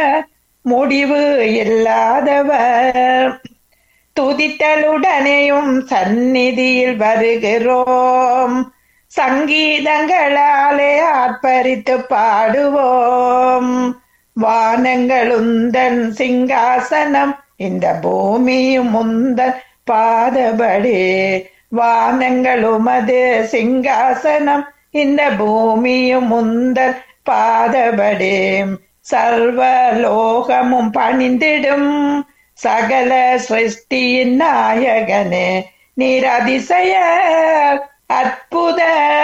முடிவு இல்லாதவர் துதித்தலுடனேயும் சந்நிதியில் வருகிறோம் சங்கீதங்களாலே ஆர்ப்பரித்து பாடுவோம் வானங்களுந்தன் சிங்காசனம் இந்த பூமியும் முந்தன் பாதபடி வானங்களுமது சிங்காசனம் இந்த பூமியும் முந்தன் பாதபடி சர்வலோகமும் பணிந்திடும் சகல சிருஷ்டியின் நாயகனே நீர் அதிசய அற்புத